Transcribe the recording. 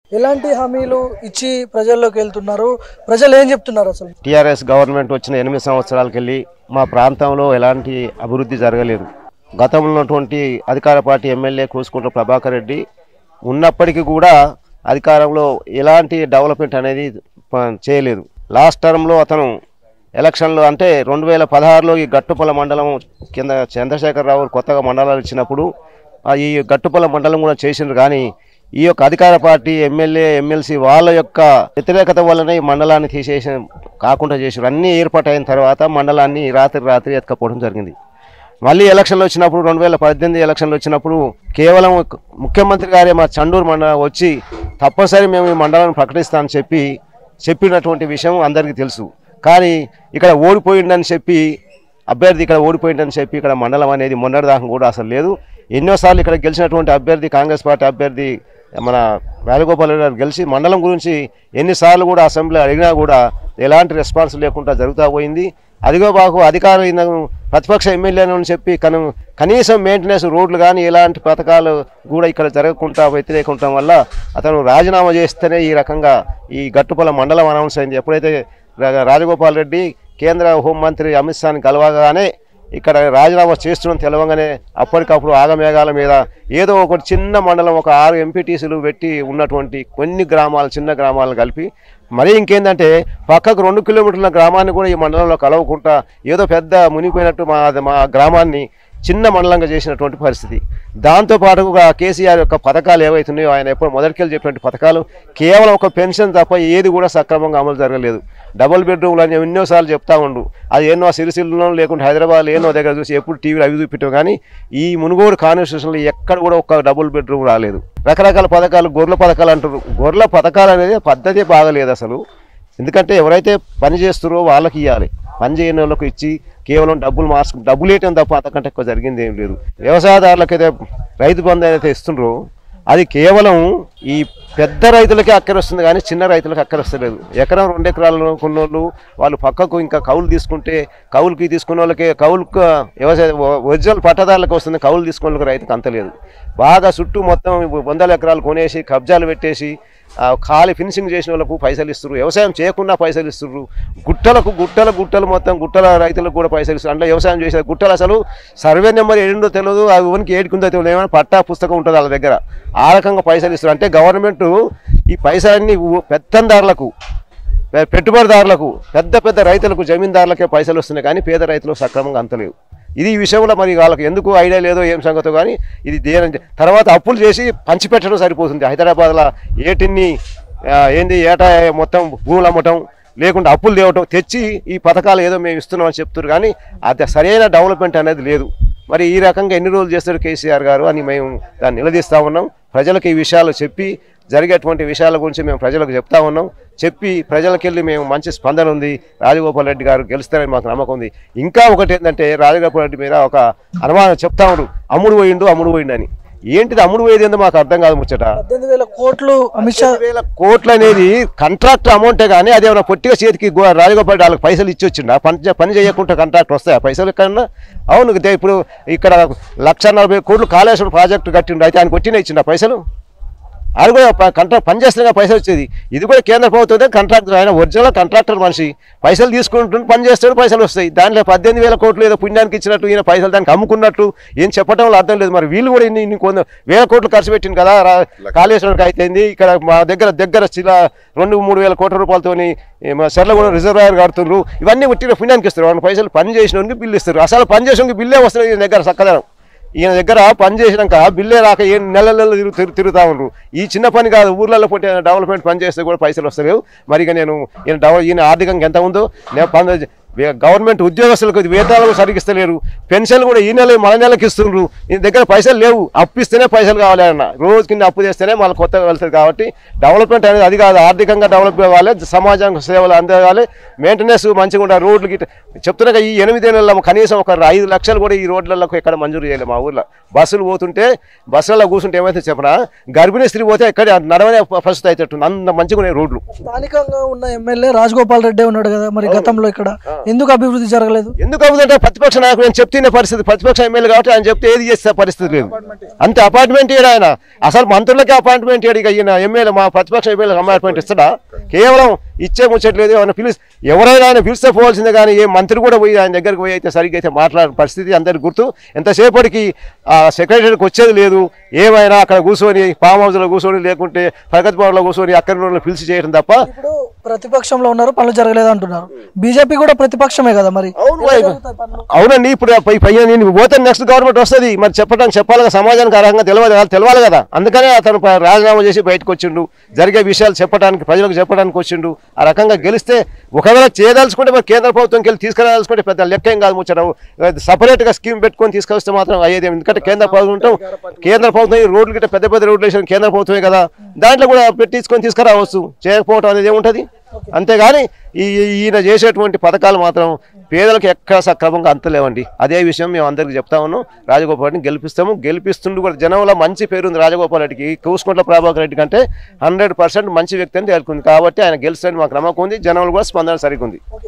ఎలాంటి హామీలు ఇచ్చి ప్రజల్లోకి వెళ్తున్నారు ప్రజలు ఏం చెప్తున్నారు అసలు టీఆర్ఎస్ గవర్నమెంట్ వచ్చిన ఎనిమిది సంవత్సరాలకి వెళ్ళి మా ప్రాంతంలో ఎలాంటి అభివృద్ధి జరగలేదు గతంలో ఉన్నటువంటి అధికార పార్టీ ఎమ్మెల్యే కూసుకుంట్ల ప్రభాకర్ రెడ్డి ఉన్నప్పటికీ కూడా అధికారంలో ఎలాంటి డెవలప్మెంట్ అనేది ప- చేయలేదు లాస్ట్ టర్మ్లో అతను ఎలక్షన్లో అంటే రెండు వేల పదహారులో ఈ గట్టుపల్ల మండలం కింద చంద్రశేఖరరావు కొత్తగా మండలాలు ఇచ్చినప్పుడు ఆ ఈ గట్టుపల్ల మండలం కూడా చేసిండ్రు కానీ ఈ యొక్క అధికార పార్టీ ఎమ్మెల్యే ఎమ్మెల్సీ వాళ్ళ యొక్క వ్యతిరేకత వల్లనే ఈ మండలాన్ని తీసేసి కాకుండా చేసారు అన్నీ ఏర్పాటు అయిన తర్వాత మండలాన్ని రాత్రి రాత్రి ఎత్తుకపోవడం జరిగింది మళ్ళీ ఎలక్షన్లు వచ్చినప్పుడు రెండు వేల పద్దెనిమిది ఎలక్షన్లు వచ్చినప్పుడు కేవలం ముఖ్యమంత్రి గారే మా చండూరు మండలం వచ్చి తప్పనిసరి మేము ఈ మండలాన్ని ప్రకటిస్తామని చెప్పి చెప్పినటువంటి విషయం అందరికీ తెలుసు కానీ ఇక్కడ ఓడిపోయిందని చెప్పి అభ్యర్థి ఇక్కడ ఓడిపోయిందని చెప్పి ఇక్కడ మండలం అనేది మొన్నటిదాకా కూడా అసలు లేదు ఎన్నోసార్లు ఇక్కడ గెలిచినటువంటి అభ్యర్థి కాంగ్రెస్ పార్టీ అభ్యర్థి మన రాజగోపాల్ రెడ్డి గారు గెలిచి మండలం గురించి ఎన్నిసార్లు కూడా అసెంబ్లీ అడిగినా కూడా ఎలాంటి రెస్పాన్స్ లేకుండా జరుగుతూ పోయింది అదిగో బాకు అధికారులు ఈయన ప్రతిపక్ష ఎమ్మెల్యేను అని చెప్పి కను కనీసం మెయింటెనెన్స్ రోడ్లు కానీ ఎలాంటి పథకాలు కూడా ఇక్కడ జరగకుండా వ్యతిరేకుండటం వల్ల అతను రాజీనామా చేస్తేనే ఈ రకంగా ఈ గట్టుపల్ల మండలం అనౌన్స్ అయింది ఎప్పుడైతే రా- రాజగోపాల్ రెడ్డి కేంద్ర హోంమంత్రి అమిత్ షాని కలవగానే ఇక్కడ రాజీనామా చేస్తున్నాం తెలవగానే అప్పటికప్పుడు ఆగమేఘాల మీద ఏదో ఒక చిన్న మండలం ఒక ఆరు ఎంపీటీసీలు పెట్టి ఉన్నటువంటి కొన్ని గ్రామాలు చిన్న గ్రామాలను కలిపి మరీ ఇంకేందంటే పక్కకు రెండు కిలోమీటర్ల గ్రామాన్ని కూడా ఈ మండలంలో కలవకుండా ఏదో పెద్ద మునిగిపోయినట్టు మా మా గ్రామాన్ని చిన్న మండలంగా చేసినటువంటి పరిస్థితి దాంతో పాటుగా కేసీఆర్ యొక్క పథకాలు ఏవైతున్నాయో ఆయన ఎప్పుడు మొదటికెళ్ళి చెప్పినట్టు పథకాలు కేవలం ఒక పెన్షన్ తప్ప ఏది కూడా సక్రమంగా అమలు జరగలేదు డబుల్ బెడ్రూమ్లు అని ఎన్నోసార్లు చెప్తా ఉండు అది ఎన్నో సిరిసిల్లలో లేకుంటే హైదరాబాద్ ఎన్నో దగ్గర చూసి ఎప్పుడు టీవీలో అవి చూపించాం కానీ ఈ మునుగోడు కాన్స్టిట్యూషన్లో ఎక్కడ కూడా ఒక డబుల్ బెడ్రూమ్ రాలేదు రకరకాల పథకాలు గొర్రెల పథకాలు అంటారు గొర్రెల పథకాలు అనేది పద్ధతి బాగలేదు అసలు ఎందుకంటే ఎవరైతే పని చేస్తారో వాళ్ళకి ఇవ్వాలి పని చేయని వాళ్ళకి ఇచ్చి కేవలం డబ్బులు మార్చు డబ్బులు వేయటం తప్ప అంతకంటే ఎక్కువ జరిగింది ఏం లేదు వ్యవసాయదారులకైతే రైతు బంధు ఏదైతే ఇస్తుండ్రో అది కేవలం ఈ పెద్ద రైతులకే అక్కరొస్తుంది కానీ చిన్న రైతులకు అక్కరొస్తలేదు ఎకరం రెండు ఎకరాలు కొన్నోళ్ళు వాళ్ళు పక్కకు ఇంకా కౌలు తీసుకుంటే కౌలుకి తీసుకున్న వాళ్ళకి కౌలుకు వ్యవసాయ ఒరిజినల్ పట్టదారులకు వస్తుంది కౌలు తీసుకున్న వాళ్ళకి రైతుకు అంతలేదు బాగా చుట్టూ మొత్తం వందల ఎకరాలు కొనేసి కబ్జాలు పెట్టేసి ఆ ఖాళీ ఫినిషింగ్ చేసిన వాళ్ళకు పైసలు ఇస్తారు వ్యవసాయం చేయకుండా పైసలు ఇస్తారు గుట్టలకు గుట్టల గుట్టలు మొత్తం గుట్టల రైతులకు కూడా పైసలు ఇస్తారు అంటే వ్యవసాయం చేసే గుట్టలు అసలు సర్వే నెంబర్ ఏడుందో తెలియదు అవి ఎవరికి ఏడుకుందో తెలియదు ఏమైనా పట్టా పుస్తకం ఉంటుంది వాళ్ళ దగ్గర ఆ రకంగా పైసలు ఇస్తారు అంటే గవర్నమెంట్ ఈ పైసలన్నీ ఊ- పెత్తందారులకు పె- పెట్టుబడిదారులకు పెద్ద పెద్ద రైతులకు జమీందారులకే పైసలు వస్తున్నాయి కానీ పేద రైతులకు సక్రమంగా అంతలేవు ఇది ఈ విషయంలో మరి వాళ్ళకి ఎందుకు ఐడియా లేదో ఏం సంగతో కానీ ఇది దేని తర్వాత అప్పులు చేసి పంచిపెట్టడం సరిపోతుంది హైదరాబాద్లో ఏటిన్ని ఆ, ఏంది ఏటా మొత్తం భూములు అమ్మటం లేకుంటే అప్పులు తేవటం తెచ్చి ఈ పథకాలు ఏదో మేము ఇస్తున్నామని చెప్తున్నారు కానీ అది సరైన డెవలప్మెంట్ అనేది లేదు మరి ఈ రకంగా ఎన్ని రోజులు చేస్తారు కేసీఆర్ గారు అని మేము దాన్ని నిలదీస్తూ ఉన్నాం ప్రజలకు ఈ విషయాలు చెప్పి జరిగేటువంటి విషయాల గురించి మేము ప్రజలకు చెప్తా ఉన్నాం చెప్పి ప్రజలకెళ్ళి మేము మంచి స్పందన ఉంది రాజగోపాల్ రెడ్డి గారు గెలుస్తారని మాకు నమ్మకం ఉంది ఇంకా ఒకటి ఏంటంటే రాజగోపాల్ రెడ్డి మీద ఒక అనుమానం చెప్తా ఉన్నారు అమ్ముడు పోయిండు అమ్ముడు పోయిండు అని ఏంటిది అమ్ముడు పోయేది ఏందో మాకు అర్థం కాదు ముచ్చట పద్దెనిమిది వేల కోట్లు అమిత్ షా పద్దెనిమిది వేల కోట్లు అనేది కాంట్రాక్ట్ అమౌంటే కానీ అది ఏమైనా పొట్టిగా చేతికి గో- రాజగోపాల్ రెడ్డి వాళ్ళకి పైసలు ఇచ్చి వచ్చిండా పని చే- పని చేయకుండా కాంట్రాక్ట్ వస్తాయా పైసలు ఎక్కడన్నా అవును ఇదే ఇప్పుడు ఇక్కడ లక్ష నలభై కోట్లు కాళేశ్వరం ప్రాజెక్టు కట్టిండు అయితే ఆయనకు వచ్చిన ఇచ్చిండా పైసలు అది కూడా ప- కాంట్రాక్ట్ పని చేస్తేనే పైసలు వచ్చేది ఇది కూడా కేంద్ర ప్రభుత్వం కాంట్రాక్టర్ ఆయన ఒరిజినల్ కాంట్రాక్టర్ మనిషి పైసలు తీసుకుంటుంటే పని చేస్తాడు పైసలు వస్తాయి దాంట్లో పద్దెనిమిది వేల కోట్లు ఏదో పుణ్యానికి ఇచ్చినట్టు ఈయన పైసలు దానికి అమ్ముకున్నట్టు ఏం చెప్పడం వల్ల అర్థం లేదు మరి వీళ్ళు కూడా ఇన్ని ఇన్ని కొంత వేల కోట్లు ఖర్చు పెట్టింది కదా రా- కాళేశ్వరంకి అయితేంది ఇక్కడ మా దగ్గర దగ్గర చిల రెండు మూడు వేల కోట్ల రూపాయలతోని ఏ మా సెర్ల కూడా రిజర్వాయర్ కడుతున్నారు ఇవన్నీ ఉట్టిన పుణ్యానికి ఇస్తారు వాళ్ళ పైసలు పని చేసిన బిల్లు ఇస్తారు అసలు పని చేసిన బిల్లే వస్తుంది ఈయన దగ్గర చక్కదనం ఈయన దగ్గర పని చేసినాక బిల్లే రాక ఏ నెల నెలలు తిరుగు తిరుగు- తిరుగుతా ఉండరు ఈ చిన్న పని కాదు ఊర్లలో పుట్టి డెవలప్మెంట్ పని చేస్తే కూడా పైసలు వస్తలేవు మరి ఇక నేను ఈయన డెవలప్ ఈయన ఆర్థికంగా ఎంత ఉందో నేను పని వే- గవర్నమెంట్ ఉద్యోగస్తులకు వేతనాలు సరిగిస్తలేరు పెన్షన్లు కూడా ఈ నెల మన నెలకి ఇస్తున్నారు ఈయన దగ్గర పైసలు లేవు అప్పు ఇస్తేనే పైసలు కావాలి అన్న రోజు కింద అప్పు చేస్తేనే మళ్ళీ కొత్తగా వెళ్తుంది కాబట్టి డెవలప్మెంట్ అనేది అది కాదు ఆర్థికంగా డెవలప్ కావాలి సమాజానికి సేవలు అందేయాలి మెయింటెనెన్స్ మంచిగా ఉండాలి రోడ్లు గిట్ట చెప్తున్నాక ఈ ఎనిమిది నెలల కనీసం ఒక ఐదు లక్షలు కూడా ఈ రోడ్లకు ఎక్కడ మంజూరు చేయలేదు మా ఊర్లో బస్సులు పోతుంటే బస్సులలో కూర్చుంటే ఏమైతే చెప్పనా గర్భిణీ స్త్రీ పోతే ఎక్కడ నడవనే పరిస్థితి అయితే అంత మంచిగా ఉన్నాయి రోడ్లు స్థానికంగా ఉన్న ఎమ్మెల్యే రాజగోపాల్ రెడ్డి ఉన్నాడు కదా మరి గతంలో ఇక్కడ ఎందుకు అభివృద్ధి జరగలేదు ఎందుకు అవుతుందంటే ప్రతిపక్ష నాయకుడు నేను చెప్తున్న పరిస్థితి ప్రతిపక్ష ఎమ్మెల్యే కాబట్టి ఆయన చెప్తే ఏది చేస్తే పరిస్థితి లేదు అంతే అపాయింట్మెంట్ ఇయ్యాడు ఆయన అసలు మంత్రులకే అపాయింట్మెంట్ ఇయ్యాడు ఇక ఈయన ఎమ్మెల్యే మా ప్రతిపక్ష ఎమ్మెల్యే అపాయింట్మెంట్ ఇస్తాడా కేవలం ఇచ్చే ముచ్చట్లేదు ఏమైనా పిలిచి ఎవరైనా ఆయన పిలిస్తే పోవాల్సిందే కానీ ఏ మంత్రి కూడా పోయి ఆయన దగ్గరికి పోయి అయితే సరిగ్గా అయితే మాట్లాడిన పరిస్థితి అందరికి గుర్తు ఎంతసేపటికి ఆ సెక్రటరీకి వచ్చేది లేదు ఏమైనా అక్కడ కూర్చొని ఫామ్ హౌస్లో కూర్చొని లేకుంటే ప్రగతి భవన్లో కూర్చొని అక్కడి వాళ్ళని పిలిచి చేయడం తప్ప ఇప్పుడు ప్రతిపక్షంలో ఉన్నారు పనులు జరగలేదు అంటున్నారు బీజేపీ కూడా ప్రతిపక్షమే కదా మరి అవును ఎలా వైపు. జరుగుతాయి పనులు? అవునండి ఇప్పుడు ఆ పై- పైన నేను పోతే నెక్స్ట్ గవర్నమెంట్ వస్తుంది మరి చెప్పడానికి చెప్పాలి కదా సమాజానికి ఆ రకంగా తెలియదు కదా, తెలవాలి కదా అందుకనే అతను ప- రాజీనామా చేసి బయటకు వచ్చిండు జరిగే విషయాలు చెప్పడానికి ప్రజలకు చెప్పడానికి వచ్చిండు ఆ రకంగా గెలిస్తే ఒకవేళ చేయదలుచుకుంటే మరి కేంద్ర ప్రభుత్వంకి వెళ్ళి తీసుకురాదలుచుకుంటే పెద్ద లెక్క ఏం కాదు ముచ్చట సపరేట్గా స్కీమ్ పెట్టుకొని తీసుకొస్తే మాత్రం అయ్యేది ఏమి. ఎందుకంటే కేంద్ర ప్రభుత్వం కేంద్ర ప్రభుత్వం ఈ రోడ్లు గిట్ట పెద్ద పెద్ద రోడ్లు వేసిన కేంద్ర ప్రభుత్వమే కదా దాంట్లో కూడా పెట్టించుకొని తీసుకురావచ్చు చేయకపోవటం అనేది ఏముంటుంది అంతేగాని ఈ ఈయన చేసేటువంటి పథకాలు మాత్రం పేదలకు ఎక్కడ సక్రమంగా అంతలేవండి అదే విషయం మేము అందరికీ చెప్తా ఉన్నాం రాజగోపాల్ రెడ్డిని గెలిపిస్తాము గెలిపిస్తుండు కూడా జనంలో మంచి పేరుంది రాజగోపాల్ రెడ్డికి కూసుకుంట్ల ప్రభాకర్ రెడ్డి కంటే హండ్రెడ్ పర్సెంట్ మంచి వ్యక్తి అని తేలుకుంది కాబట్టి ఆయన గెలుస్తాడని మాకు నమ్మకం ఉంది జనంలో కూడా స్పందన సరిగ్గా ఉంది